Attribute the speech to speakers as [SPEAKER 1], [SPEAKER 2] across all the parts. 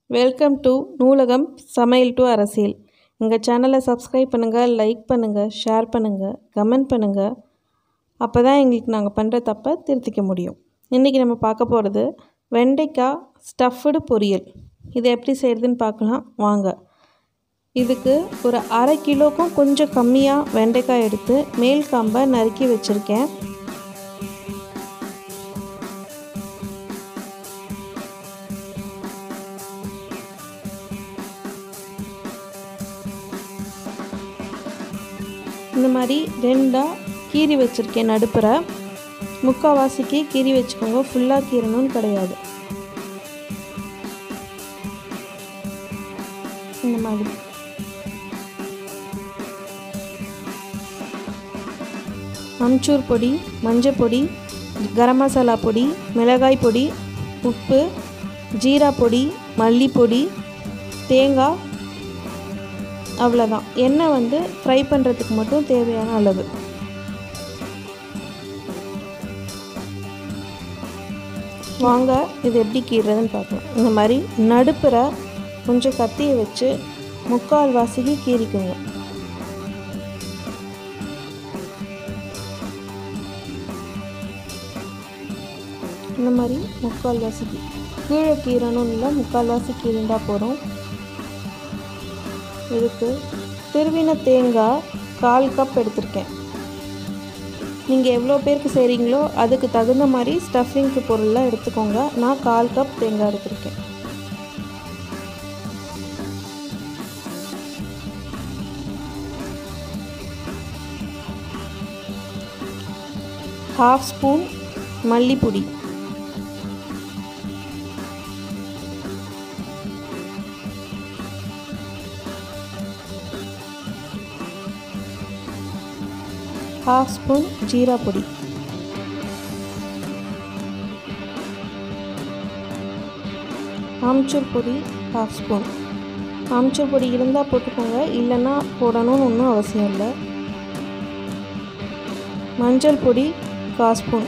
[SPEAKER 1] welcome to நூலகம் சமையல் to அரசியல் எங்கள் சேனலை சப்ஸ்கிரைப் பண்ணுங்கள் லைக் பண்ணுங்கள் ஷேர் பண்ணுங்கள் கமெண்ட் பண்ணுங்கள் அப்போ தான் எங்களுக்கு நாங்கள் பண்ணுற தப்பை திருத்திக்க முடியும் இன்றைக்கி நம்ம பார்க்க போகிறது வெண்டைக்காய் ஸ்டஃப்டு பொரியல் இது எப்படி செய்கிறதுன்னு பார்க்கலாம் வாங்க இதுக்கு ஒரு அரை கிலோக்கும் கொஞ்சம் கம்மியாக வெண்டைக்காய் எடுத்து மேல் காம்பை நறுக்கி வச்சுருக்கேன் இந்த மாதிரி ரெண்டாக கீறி வச்சுருக்கேன் நடுப்புற முக்கால்வாசிக்கு கீறி வச்சுக்கோங்க ஃபுல்லாக கீறணும்னு கிடையாது இந்த மாதிரி அம்ச்சூர் பொடி மஞ்சள் பொடி கரம் மசாலா பொடி மிளகாய் பொடி உப்பு ஜீரா பொடி மல்லிப்பொடி தேங்காய் அவ்வளோதான் எண்ணெய் வந்து ஃப்ரை பண்ணுறதுக்கு மட்டும் தேவையான அளவு வாங்க இது எப்படி கீறுறதுன்னு பார்க்கலாம் இந்த மாதிரி நடுப்புற கொஞ்சம் கத்தியை வச்சு முக்கால் வாசிக்கு கீறிக்குங்க இந்த மாதிரி முக்கால் வாசிக்கு கீழே கீரணும் இல்லை முக்கால் வாசி கீறிண்டா போகிறோம் இதுக்கு திருவின தேங்காய் கால் கப் எடுத்திருக்கேன் நீங்கள் எவ்வளோ பேருக்கு செய்கிறீங்களோ அதுக்கு தகுந்த மாதிரி ஸ்டஃபிங்க்கு பொருள்லாம் எடுத்துக்கோங்க நான் கால் கப் தேங்காய் எடுத்திருக்கேன் ஹாஃப் ஸ்பூன் மல்லிப்பொடி ஹாஃப் ஸ்பூன் ஜீரா பொடி ஆம்ச்சூர் பொடி ஹாஃப் ஸ்பூன் ஆம்ச்சூர் பொடி இருந்தால் போட்டுக்கோங்க இல்லைன்னா போடணும்னு ஒன்றும் அவசியம் இல்லை மஞ்சள் பொடி கால் ஸ்பூன்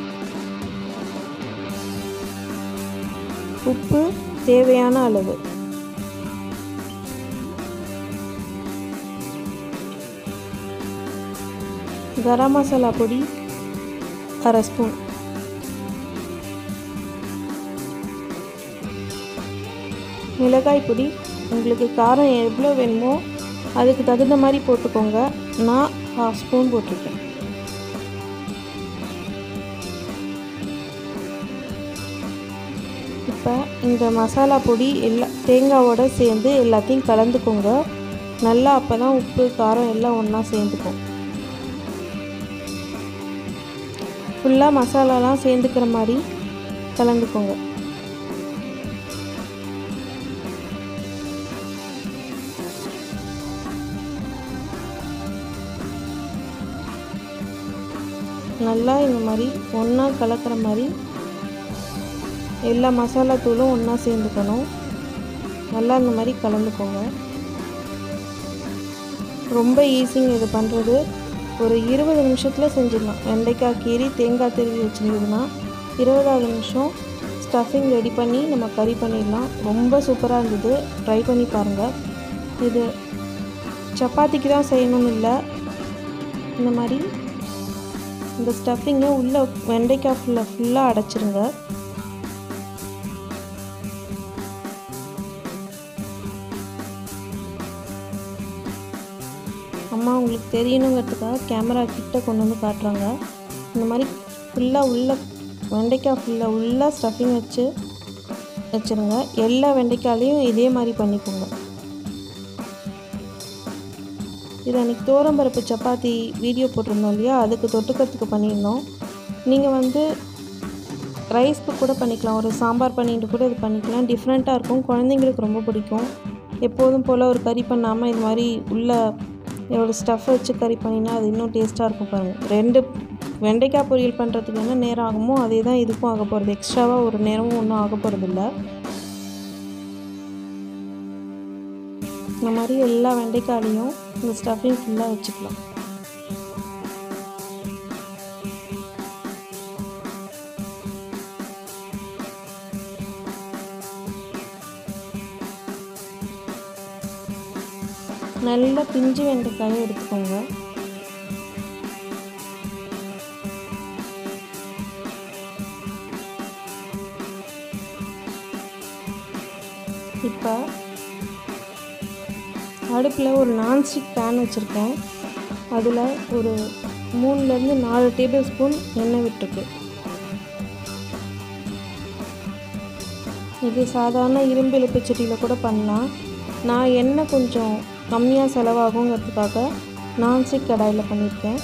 [SPEAKER 1] உப்பு தேவையான அளவு கரம் மசாலா பொடி அரை ஸ்பூன் மிளகாய் பொடி உங்களுக்கு காரம் எவ்வளோ வேணுமோ அதுக்கு தகுந்த மாதிரி போட்டுக்கோங்க நான் ஹாஃப் ஸ்பூன் போட்டிருக்கேன் இப்போ இந்த மசாலா பொடி எல்லா தேங்காவோட சேர்ந்து எல்லாத்தையும் கலந்துக்கோங்க நல்லா அப்போ தான் உப்பு காரம் எல்லாம் ஒன்றா சேர்ந்துக்கும் ஃபுல்லாக மசாலாலாம் சேர்ந்துக்கிற மாதிரி கலந்துக்கோங்க நல்லா இந்த மாதிரி ஒன்றா கலக்கிற மாதிரி எல்லா மசாலா தூளும் ஒன்றா சேர்ந்துக்கணும் நல்லா இந்த மாதிரி கலந்துக்கோங்க ரொம்ப ஈஸிங்க இது பண்ணுறது ஒரு இருபது நிமிஷத்தில் செஞ்சிடலாம் வெண்டைக்காய் கீரி தேங்காய் திருவி வச்சுருந்ததுன்னா இருபதாவது நிமிஷம் ஸ்டஃபிங் ரெடி பண்ணி நம்ம கறி பண்ணிடலாம் ரொம்ப சூப்பராக இருந்தது ட்ரை பண்ணி பாருங்கள் இது சப்பாத்திக்கு தான் செய்யணும்னு இல்லை இந்த மாதிரி இந்த ஸ்டஃபிங்கை உள்ளே வெண்டைக்காய் ஃபுல்லாக ஃபுல்லாக அடைச்சிருங்க அம்மா உங்களுக்கு தெரியணுங்கிறதுக்காக கேமரா கிட்ட கொண்டு வந்து காட்டுறாங்க இந்த மாதிரி ஃபுல்லாக உள்ள வெண்டைக்காய் ஃபுல்லாக உள்ளே ஸ்டஃபிங் வச்சு வச்சுருங்க எல்லா வெண்டைக்காயிலையும் இதே மாதிரி பண்ணிக்கோங்க இது அன்றைக்கி தோரம்பருப்பு சப்பாத்தி வீடியோ போட்டிருந்தோம் இல்லையா அதுக்கு தொட்டுக்கிறதுக்கு பண்ணியிருந்தோம் நீங்கள் வந்து ரைஸ்க்கு கூட பண்ணிக்கலாம் ஒரு சாம்பார் பண்ணிட்டு கூட இது பண்ணிக்கலாம் டிஃப்ரெண்ட்டாக இருக்கும் குழந்தைங்களுக்கு ரொம்ப பிடிக்கும் எப்போதும் போல் ஒரு கறி பண்ணாமல் இது மாதிரி உள்ள ஒரு ஸ்டஃப் வச்சு கறி பண்ணினா அது இன்னும் டேஸ்ட்டாக இருக்கும் பாருங்கள் ரெண்டு வெண்டைக்காய் பொரியல் பண்ணுறதுக்கு என்ன நேரம் ஆகுமோ அதே தான் இதுக்கும் ஆக போகிறது எக்ஸ்ட்ராவாக ஒரு நேரமும் ஒன்றும் ஆக போகிறதில்ல இந்த மாதிரி எல்லா வெண்டைக்காயிலையும் இந்த ஸ்டஃபிங் ஃபுல்லாக வச்சுக்கலாம் நல்ல பிஞ்சு வெண்டைக்காயை எடுத்துக்கோங்க இப்போ அடுப்பில் ஒரு நான்ஸ்டிக் பேன் வச்சுருக்கேன் அதில் ஒரு மூணுலேருந்து நாலு டேபிள் ஸ்பூன் எண்ணெய் விட்டுருக்கு இது சாதாரண இரும்பு இலுப்புச்சட்டியில் கூட பண்ணலாம் நான் எண்ணெய் கொஞ்சம் கம்மியாக செலவாகுங்கிறதுக்காக நான்ஸ்டிக் கடாயில் பண்ணியிருக்கேன்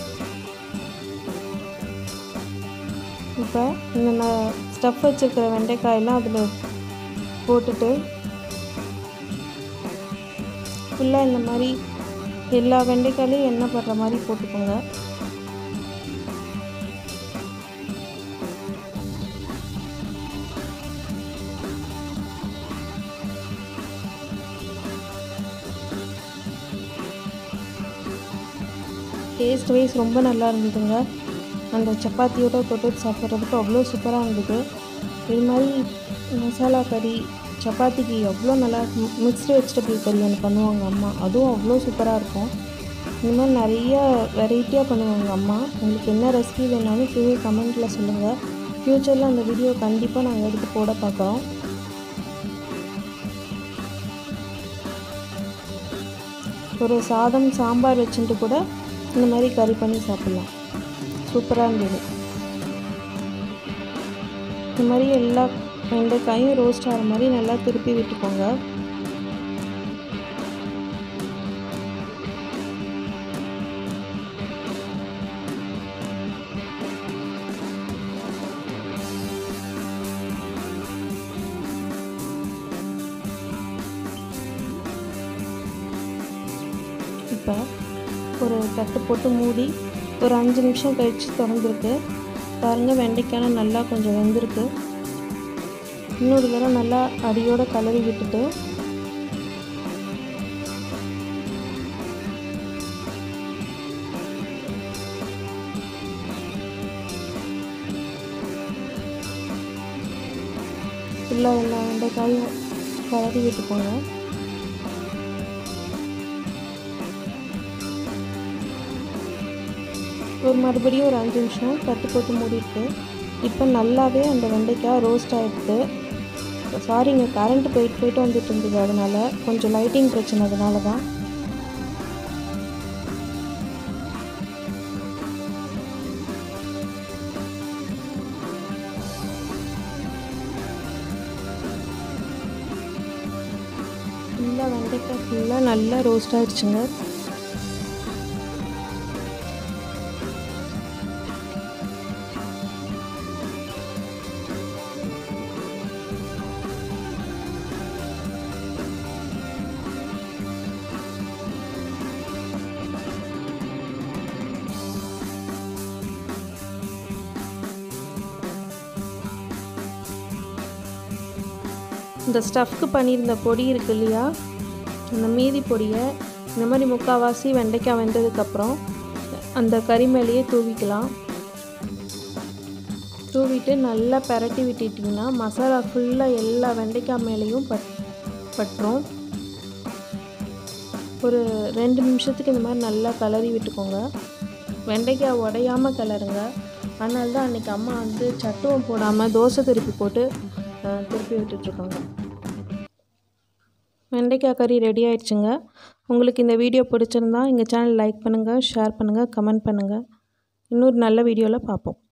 [SPEAKER 1] இப்போ இந்த நான் ஸ்டஃப் வச்சுருக்கிற வெண்டைக்காயெல்லாம் அதில் போட்டுட்டு ஃபுல்லாக இந்த மாதிரி எல்லா வெண்டைக்காயிலையும் எண்ணெய் படுற மாதிரி போட்டுக்கோங்க டேஸ்ட் வைஸ் ரொம்ப நல்லா இருந்ததுங்க அந்த சப்பாத்தியோட தொட்டு சாப்பிட்றதுக்கு அவ்வளோ சூப்பராக இருந்தது இது மாதிரி மசாலா கறி சப்பாத்திக்கு எவ்வளோ நல்லா மிக்ஸ்டு வெஜிடபிள் கறி ஒன்று பண்ணுவாங்க அம்மா அதுவும் அவ்வளோ சூப்பராக இருக்கும் இந்த மாதிரி நிறைய வெரைட்டியாக பண்ணுவாங்க அம்மா உங்களுக்கு என்ன ரெசிபி வேணாலும் கீழே கமெண்ட்டில் சொல்லுங்கள் ஃப்யூச்சரில் அந்த வீடியோ கண்டிப்பாக நாங்கள் எடுத்து போட பார்க்குறோம் ஒரு சாதம் சாம்பார் வச்சுட்டு கூட இந்த மாதிரி கறி பண்ணி சாப்பிட்லாம் சூப்பராக இருந்தது இந்த மாதிரி எல்லா வெண்டைக்காயும் ரோஸ்ட் ஆகிற மாதிரி நல்லா திருப்பி விட்டுக்கோங்க இப்போ ஒரு தட்டு போட்டு மூடி ஒரு அஞ்சு நிமிஷம் கழித்து திறந்துருக்கு பாருங்கள் வெண்டைக்காய் நல்லா கொஞ்சம் வெந்திருக்கு இன்னொரு தடவை நல்லா அடியோட கலரி விட்டுட்டு ஃபுல்லாக எல்லா வெண்டைக்காயும் கலரி விட்டுக்கோங்க ஒரு மறுபடியும் ஒரு அஞ்சு நிமிஷம் தட்டு போட்டு மூடிட்டு இப்போ நல்லாவே அந்த வெண்டைக்காய் ரோஸ்ட் ஆகிடுது சாரிங்க கரண்ட் போயிட்டு போயிட்டு வந்துட்டு இருந்தது அதனால் கொஞ்சம் லைட்டிங் பிரச்சனை அதனால தான் ஃபுல்லாக வெண்டைக்காய் ஃபுல்லாக நல்லா ரோஸ்ட் ஆகிடுச்சுங்க இந்த ஸ்டஃப்க்கு பண்ணியிருந்த பொடி இருக்கு இல்லையா அந்த மீதி பொடியை இந்த மாதிரி முக்கால்வாசி வெண்டைக்காய் வெந்ததுக்கப்புறம் அந்த கறி மேலேயே தூவிக்கலாம் தூவிட்டு நல்லா பெரட்டி விட்டுட்டிங்கன்னா மசாலா ஃபுல்லாக எல்லா வெண்டைக்காய் மேலேயும் பட் பட்டுரும் ஒரு ரெண்டு நிமிஷத்துக்கு இந்த மாதிரி நல்லா கலரி விட்டுக்கோங்க வெண்டைக்காய் உடையாமல் கிளறுங்க அதனால தான் அன்றைக்கி அம்மா வந்து சட்டுவம் போடாமல் தோசை திருப்பி போட்டு அஹ், திருப்பி விட்டுட்ருக்காங்க வெண்டைக்காய் கறி ரெடி ஆயிடுச்சுங்க உங்களுக்கு இந்த வீடியோ பிடிச்சிருந்தா எங்கள் சேனல் லைக் பண்ணுங்கள் ஷேர் பண்ணுங்கள் கமெண்ட் பண்ணுங்கள் இன்னொரு நல்ல வீடியோவில் பார்ப்போம்